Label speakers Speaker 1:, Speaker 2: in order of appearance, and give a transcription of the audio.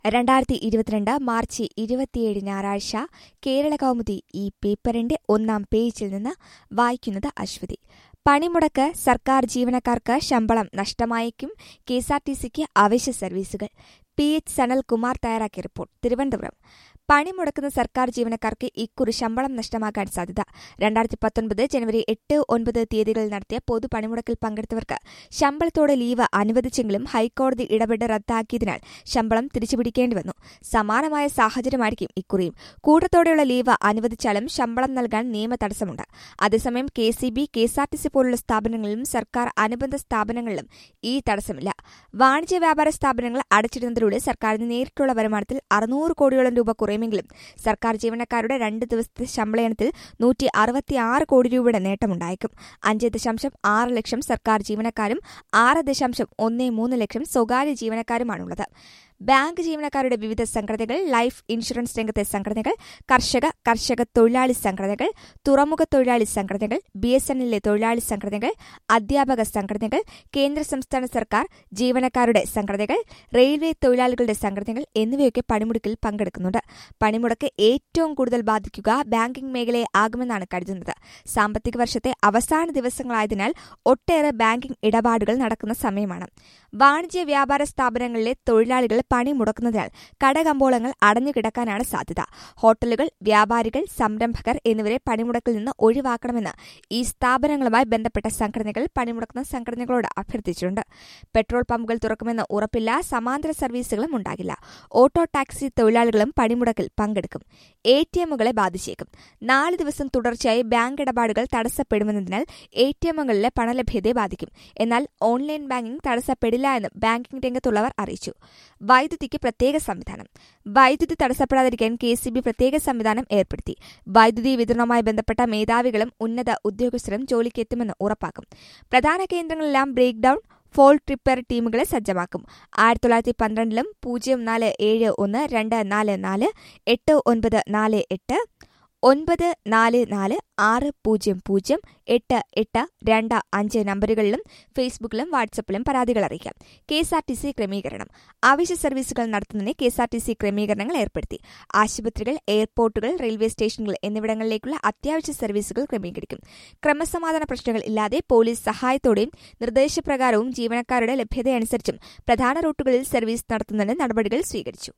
Speaker 1: രണ്ടായിരത്തി ഇരുപത്തിരണ്ട് മാർച്ച് ഇരുപത്തിയേഴ് ഞായറാഴ്ച കേരള കൗമുദി ഈ പേപ്പറിന്റെ ഒന്നാം പേജിൽ നിന്ന് വായിക്കുന്നത് അശ്വതി പണിമുടക്ക് സർക്കാർ ജീവനക്കാർക്ക് ശമ്പളം നഷ്ടമായേക്കും കെഎസ്ആർടിസിക്ക് അവശ്യ സർവീസുകൾ പി എച്ച് സനൽകുമാർ തയ്യാറാക്കിയ റിപ്പോർട്ട് തിരുവനന്തപുരം പണിമുടക്കുന്ന സർക്കാർ ജീവനക്കാർക്ക് ഇക്കുറി ശമ്പളം നഷ്ടമാകാൻ സാധ്യത രണ്ടായിരത്തി പത്തൊൻപത് ജനുവരി എട്ട് ഒൻപത് തീയതികളിൽ നടത്തിയ പൊതു പണിമുടക്കിൽ പങ്കെടുത്തവർക്ക് ശമ്പളത്തോടെ ലീവ് അനുവദിച്ചെങ്കിലും ഹൈക്കോടതി ഇടപെട്ട് റദ്ദാക്കിയതിനാൽ ശമ്പളം തിരിച്ചുപിടിക്കേണ്ടി വന്നു സമാനമായ സാഹചര്യമായിരിക്കും ഇക്കുറിയും കൂട്ടത്തോടെയുള്ള ലീവ് അനുവദിച്ചാലും ശമ്പളം നൽകാൻ നിയമ തടസ്സമുണ്ട് അതേസമയം K C B K S R T C പോലുള്ള സ്ഥാപനങ്ങളിലും സർക്കാർ അനുബന്ധ സ്ഥാപനങ്ങളിലും ഈ തടസ്സമില്ല വാണിജ്യ വ്യാപാര സ്ഥാപനങ്ങൾ അടച്ചിടുന്നതിലൂടെ സർക്കാരിന് നേരിട്ടുള്ള വരുമാനത്തിൽ അറുന്നൂറ് കോടിയോളം രൂപ കുറയുമെങ്കിലും സർക്കാർ ജീവനക്കാരുടെ രണ്ട് ദിവസത്തെ ശമ്പളയനത്തിൽ നൂറ്റി അറുപത്തിയാറ് കോടി രൂപയുടെ നേട്ടമുണ്ടായേക്കും അഞ്ച് ദശാംശം ആറ് ലക്ഷം സർക്കാർ ജീവനക്കാരും ആറ് ദശാംശം ഒന്ന് മൂന്ന് ലക്ഷം സ്വകാര്യ ജീവനക്കാരുമാണുള്ളത് ബാങ്ക് ജീവനക്കാരുടെ വിവിധ സംഘടനകൾ ലൈഫ് ഇൻഷുറൻസ് രംഗത്തെ സംഘടനകൾ കർഷക കർഷക തൊഴിലാളി സംഘടനകൾ തുറമുഖ തൊഴിലാളി സംഘടനകൾ ബി എസ് എന്നിലെ തൊഴിലാളി സംഘടനകൾ അധ്യാപക സംഘടനകൾ കേന്ദ്ര സംസ്ഥാന സർക്കാർ ജീവനക്കാരുടെ സംഘടനകൾ റെയിൽവേ തൊഴിലാളികളുടെ സംഘടനകൾ എന്നിവയൊക്കെ പണിമുടക്കിൽ പങ്കെടുക്കുന്നുണ്ട് പണിമുടക്ക് ഏറ്റവും കൂടുതൽ ബാധിക്കുക ബാങ്കിംഗ് മേഖലയെ ആകുമെന്നാണ് കരുതുന്നത് സാമ്പത്തിക വർഷത്തെ അവസാന ദിവസങ്ങളായതിനാൽ ഒട്ടേറെ ബാങ്കിംഗ് ഇടപാടുകൾ നടക്കുന്ന സമയമാണ് വാണിജ്യ വ്യാപാര സ്ഥാപനങ്ങളിലെ തൊഴിലാളികൾ പണി മുടക്കുന്നതിനാൽ കടകമ്പോളങ്ങൾ അടഞ്ഞുകിടക്കാനാണ് സാധ്യത ഹോട്ടലുകൾ വ്യാപാരികൾ സംരംഭകർ എന്നിവരെ പണിമുടക്കിൽ നിന്ന് ഒഴിവാക്കണമെന്ന് ഈ സ്ഥാപനങ്ങളുമായി ബന്ധപ്പെട്ട സംഘടനകൾ പണിമുടക്കുന്ന സംഘടനകളോട് അഭ്യർത്ഥിച്ചിട്ടുണ്ട് പെട്രോൾ പമ്പുകൾ തുറക്കുമെന്ന് ഉറപ്പില്ല സമാന്തര സർവീസുകളും ഉണ്ടാകില്ല ഓട്ടോ ടാക്സി തൊഴിലാളികളും പണിമുടക്കിൽ പങ്കെടുക്കും എ ടി എമ്മുകളെ ബാധിച്ചേക്കും നാല് ദിവസം തുടർച്ചയായി ബാങ്ക് ഇടപാടുകൾ തടസ്സപ്പെടുമെന്നതിനാൽ എ ടി എമ്മുകളിലെ പണലഭ്യതയെ ബാധിക്കും എന്നാൽ ഓൺലൈൻ ബാങ്കിംഗ് തടസ്സപ്പെടില്ല എന്ന് ബാങ്കിംഗ് രംഗത്തുള്ളവർ അറിയിച്ചു വൈദ്യുതിക്ക് പ്രത്യേക സംവിധാനം വൈദ്യുതി തടസ്സപ്പെടാതിരിക്കാൻ കെ സി ബി പ്രത്യേക സംവിധാനം ഏർപ്പെടുത്തി വൈദ്യുതി വിതരണവുമായി ബന്ധപ്പെട്ട മേധാവികളും ഉന്നത ഉദ്യോഗസ്ഥരും ജോലിക്കെത്തുമെന്ന് ഉറപ്പാക്കും പ്രധാന കേന്ദ്രങ്ങളെല്ലാം ബ്രേക്ക് ഡൌൺ ഫോൾട്ട് റിപ്പയർ ടീമുകളെ സജ്ജമാക്കും ആയിരത്തി തൊള്ളായിരത്തി പന്ത്രണ്ടിലും പൂജ്യം നാല് ഏഴ് ഒന്ന് രണ്ട് നാല് നാല് എട്ട് ഒൻപത് നാല് എട്ട് ഒൻപത് നാല് നാല് ആറ് പൂജ്യം പൂജ്യം എട്ട് എട്ട് രണ്ട് അഞ്ച് നമ്പറുകളിലും ഫേസ്ബുക്കിലും വാട്സപ്പിലും പരാതികൾ അറിയിക്കാം K S R T C ക്രമീകരണം അവശ്യ സർവീസുകൾ നടത്തുന്നതിന് K S R T C ക്രമീകരണങ്ങൾ ഏർപ്പെടുത്തി ആശുപത്രികൾ എയർപോർട്ടുകൾ റെയിൽവേ സ്റ്റേഷനുകൾ എന്നിവിടങ്ങളിലേക്കുള്ള അത്യാവശ്യ സർവീസുകൾ ക്രമീകരിക്കും ക്രമസമാധാന പ്രശ്നങ്ങൾ ഇല്ലാതെ പോലീസ് സഹായത്തോടെയും നിർദ്ദേശപ്രകാരവും ജീവനക്കാരുടെ ലഭ്യതയനുസരിച്ചും പ്രധാന റൂട്ടുകളിൽ സർവീസ് നടത്തുന്നതിന് നടപടികൾ സ്വീകരിച്ചു